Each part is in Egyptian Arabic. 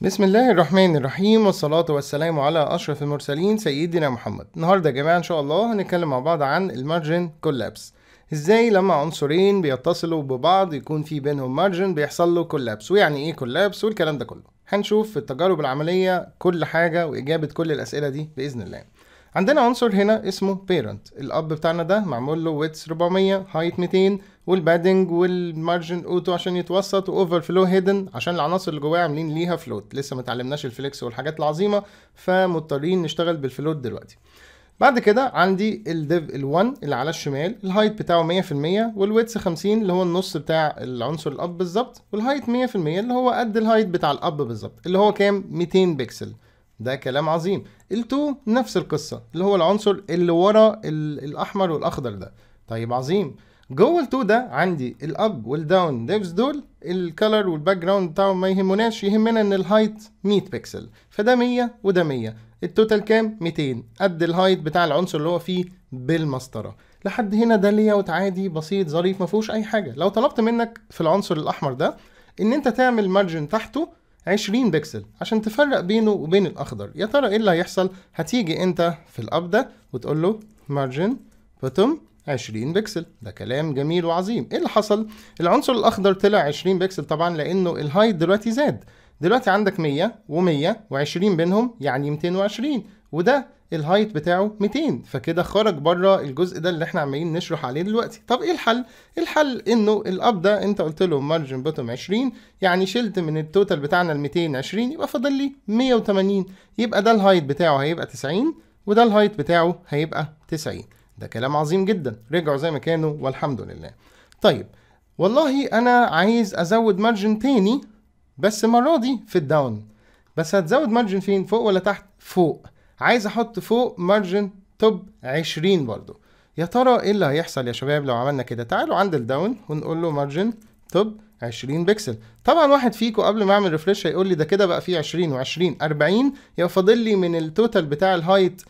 بسم الله الرحمن الرحيم والصلاة والسلام على أشرف المرسلين سيدنا محمد النهاردة يا جماعة إن شاء الله هنتكلم مع بعض عن المارجن كولابس ازاي لما عنصرين بيتصلوا ببعض يكون في بينهم مارجن بيحصل له كولابس ويعني ايه كولابس والكلام ده كله هنشوف في التجارب العملية كل حاجة وإجابة كل الأسئلة دي بإذن الله عندنا عنصر هنا اسمه بيرنت الاب بتاعنا ده معمول له ويتس 400 هايت 200 والبادنج والمارجن اوتو عشان يتوسط واوفر فلو هيدن عشان العناصر اللي جواه عاملين ليها فلوت لسه ما اتعلمناش الفليكس والحاجات العظيمه فمضطرين نشتغل بالفلوت دلوقتي بعد كده عندي الديف ال1 اللي على الشمال الهايت بتاعه 100% والويتس 50 اللي هو النص بتاع العنصر الاب بالظبط والهايت 100% اللي هو قد الهايت بتاع الاب بالظبط اللي هو كام 200 بكسل ده كلام عظيم التو نفس القصة اللي هو العنصر اللي ورا الأحمر والأخضر ده طيب عظيم جوه التو ده عندي الاب والداون ديفز دول الكالر والباك جراوند بتاعهم ما يهمناش يهمنا ان الهايت 100 بكسل فده 100 وده 100 التوتال كام 200 قد الهايت بتاع العنصر اللي هو فيه بالمسطره لحد هنا ده لياوت عادي بسيط ظريف ما فيهوش اي حاجه لو طلبت منك في العنصر الاحمر ده ان انت تعمل مارجن تحته 20 بكسل عشان تفرق بينه وبين الاخضر يا ترى ايه اللي هيحصل هتيجي انت في الاب ده وتقول له مارجن بوتوم 20 بكسل ده كلام جميل وعظيم ايه اللي حصل العنصر الاخضر طلع 20 بكسل طبعا لانه الهايت دلوقتي زاد دلوقتي عندك 100 و100 و20 بينهم يعني 220 وده الهايت بتاعه 200 فكده خرج بره الجزء ده اللي احنا عمالين نشرح عليه دلوقتي طب ايه الحل الحل انه الاب ده انت قلت له مارجن بوتوم 20 يعني شلت من التوتال بتاعنا ال 220 يبقى فاضل لي 180 يبقى ده الهايت بتاعه هيبقى 90 وده الهايت بتاعه هيبقى 90 ده كلام عظيم جدا رجعوا زي ما كانوا والحمد لله طيب والله انا عايز ازود مارجن تاني بس المره دي في الداون بس هتزود مارجن فين فوق ولا تحت فوق عايز احط فوق مارجن توب 20 برضو يا ترى ايه اللي هيحصل يا شباب لو عملنا كده تعالوا عند الداون ونقول له مارجن توب 20 بكسل طبعا واحد فيكم قبل ما اعمل ريفرش هيقول لي ده كده بقى فيه 20 و20 40 يبقى فاضل لي من التوتال بتاع الهايت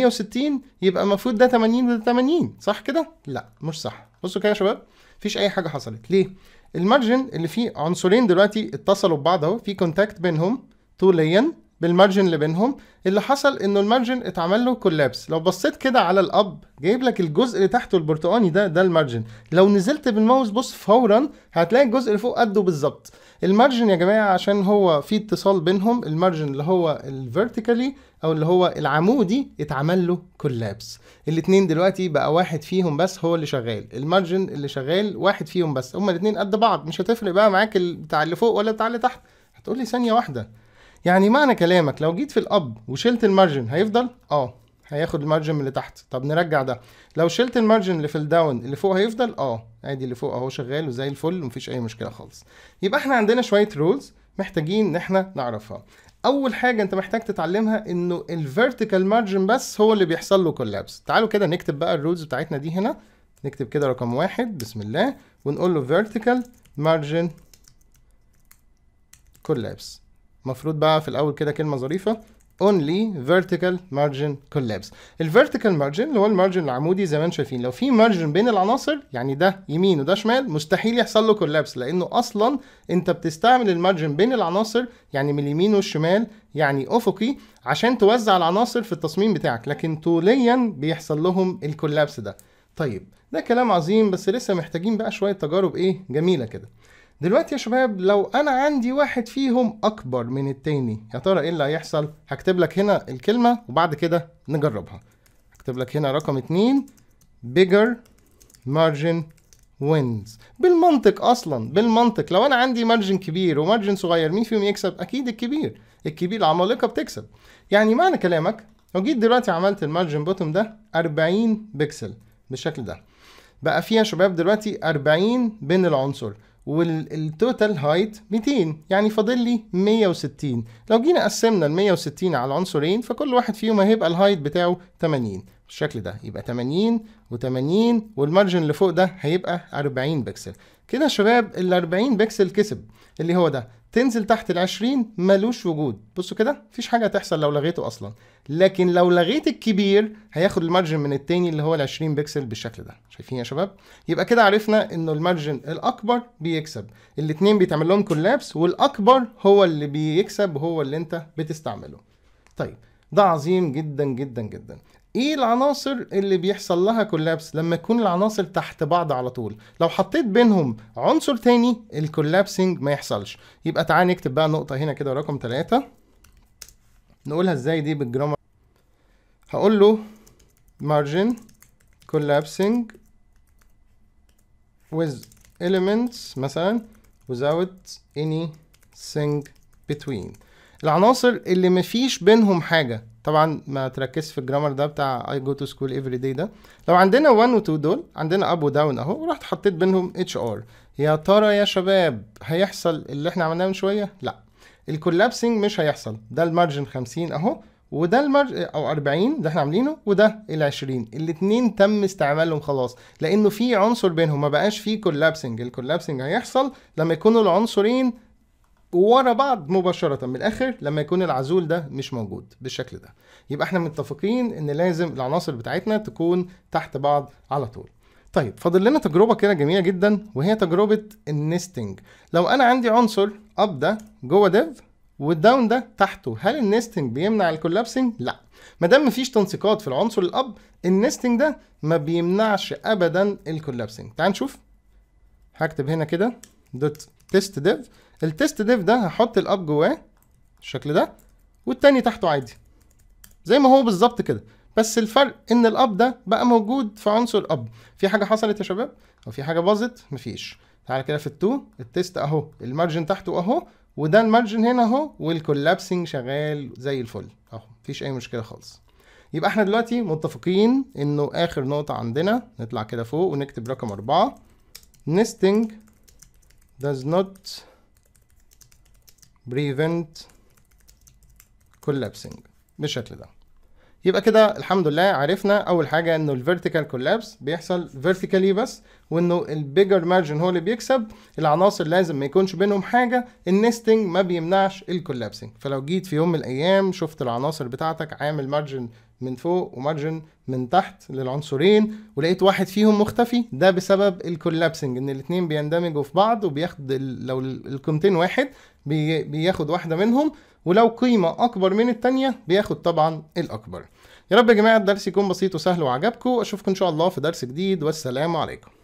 160 يبقى المفروض ده 80 وده 80 صح كده لا مش صح بصوا كده يا شباب مفيش اي حاجه حصلت ليه المارجن اللي فيه عنصرين دلوقتي اتصلوا ببعض اهو في كونتاكت بينهم طوليا بالمارجن اللي بينهم اللي حصل انه المارجن اتعمل له كولابس لو بصيت كده على الاب جايب لك الجزء اللي تحته البرتقاني ده ده المارجن لو نزلت بالماوس بص فورا هتلاقي الجزء اللي فوق قده بالظبط المارجن يا جماعه عشان هو في اتصال بينهم المارجن اللي هو الفيرتيكالي او اللي هو العمودي اتعمل له كولابس الاثنين دلوقتي بقى واحد فيهم بس هو اللي شغال المارجن اللي شغال واحد فيهم بس هما الاثنين قد بعض مش هتفرق بقى معاك بتاع اللي فوق ولا بتاع اللي تحت هتقول لي ثانيه واحده يعني معنى كلامك لو جيت في الاب وشلت المارجن هيفضل اه هياخد المارجن من اللي تحت طب نرجع ده لو شلت المارجن اللي في الداون اللي فوق هيفضل اه عادي اللي فوق اهو شغال وزي الفل ومفيش اي مشكله خالص يبقى احنا عندنا شويه رولز محتاجين ان احنا نعرفها اول حاجه انت محتاج تتعلمها انه الفيرتيكال مارجن بس هو اللي بيحصل له كولابس تعالوا كده نكتب بقى الرولز بتاعتنا دي هنا نكتب كده رقم واحد بسم الله ونقول له فيرتيكال مارجن كولابس المفروض بقى في الاول كده كلمه ظريفه only vertical margin collapse الفيرتيكال مارجن اللي هو المارجن العمودي زي ما انتم شايفين لو في مارجن بين العناصر يعني ده يمين وده شمال مستحيل يحصل له كولابس لانه اصلا انت بتستعمل المارجن بين العناصر يعني من اليمين والشمال يعني افقي عشان توزع العناصر في التصميم بتاعك لكن طوليا بيحصل لهم الكولابس ده طيب ده كلام عظيم بس لسه محتاجين بقى شويه تجارب ايه جميله كده دلوقتي يا شباب لو انا عندي واحد فيهم اكبر من التاني يا ترى ايه اللي هيحصل هكتب لك هنا الكلمة وبعد كده نجربها هكتب لك هنا رقم اتنين bigger margin wins بالمنطق اصلا بالمنطق لو انا عندي مارجن كبير ومارجن صغير مين فيهم يكسب اكيد الكبير الكبير العمالقه بتكسب يعني معنى كلامك لو جيت دلوقتي عملت المارجن بوتوم ده 40 بكسل بالشكل ده بقى فيها شباب دلوقتي 40 بين العنصر والتوتال هايت 200 يعني فاضل لي 160 لو جينا قسمنا ال 160 على العنصرين فكل واحد فيهم هيبقى الهايت بتاعه 80 بالشكل ده يبقى 80 و80 والمارجن اللي فوق ده هيبقى 40 بكسل كده يا شباب ال 40 بكسل كسب اللي هو ده تنزل تحت ال 20 ملوش وجود بصوا كده مفيش حاجه هتحصل لو لغيته اصلا لكن لو لغيت الكبير هياخد المارجن من التاني اللي هو ال 20 بكسل بالشكل ده شايفين يا شباب يبقى كده عرفنا انه المارجن الاكبر بيكسب الاتنين بيتعمل لهم كولابس والاكبر هو اللي بيكسب هو اللي انت بتستعمله طيب ده عظيم جدا جدا جدا ايه العناصر اللي بيحصل لها كولابس لما يكون العناصر تحت بعض على طول لو حطيت بينهم عنصر تاني الكولابسنج ما يحصلش يبقى تعال نكتب بقى نقطة هنا كده رقم ثلاثة نقولها ازاي دي بالجرامر هقول له margin collapsing with elements مثلا without anything between العناصر اللي مفيش بينهم حاجة طبعا ما تركز في الجرامر ده بتاع I go to school every day ده لو عندنا 1 و 2 دول عندنا up و down اهو ورحت حطيت بينهم HR يا ترى يا شباب هيحصل اللي احنا عملناه من شوية لا الكولابسنج مش هيحصل ده المارجن 50 اهو وده المارج او 40 ده احنا عاملينه وده ال 20 الاثنين تم استعمالهم خلاص لانه في عنصر بينهم ما بقاش فيه كولابسنج الكولابسنج هيحصل لما يكونوا العنصرين ورا بعض مباشرة من الآخر لما يكون العزول ده مش موجود بالشكل ده يبقى احنا متفقين ان لازم العناصر بتاعتنا تكون تحت بعض على طول طيب فاضل لنا تجربة كده جميلة جدا وهي تجربة النستنج لو انا عندي عنصر اب ده جوه ديف والداون ده تحته هل النستنج بيمنع الكولابسنج؟ لا ما دام مفيش تنسيقات في العنصر الاب النستنج ده ما بيمنعش ابدا الكولابسنج تعال نشوف هكتب هنا كده دوت تيست ديف التيست ديف ده هحط الاب جواه بالشكل ده والتاني تحته عادي زي ما هو بالظبط كده بس الفرق ان الاب ده بقى موجود في عنصر اب في حاجه حصلت يا شباب او في حاجه باظت مفيش تعالى كده في التو التيست اهو المارجن تحته اهو وده المارجن هنا اهو والكولابسنج شغال زي الفل اهو مفيش اي مشكله خالص يبقى احنا دلوقتي متفقين انه اخر نقطه عندنا نطلع كده فوق ونكتب رقم أربعة nesting does not prevent collapsing بالشكل ده يبقى كده الحمد لله عرفنا اول حاجه انه الفيرتيكال كولابس بيحصل فيرتيكالي بس وانه البيجر مارجن هو اللي بيكسب العناصر لازم ما يكونش بينهم حاجه النستنج ما بيمنعش الكولابسنج فلو جيت في يوم من الايام شفت العناصر بتاعتك عامل مارجن من فوق ومارجن من تحت للعنصرين ولقيت واحد فيهم مختفي ده بسبب الكولابسنج ان الاثنين بيندمجوا في بعض وبياخد ال- لو ال- القيمتين واحد بي- بياخد واحده منهم ولو قيمه اكبر من الثانيه بياخد طبعا الاكبر يا رب يا جماعه الدرس يكون بسيط وسهل وعجبكم اشوفكم ان شاء الله في درس جديد والسلام عليكم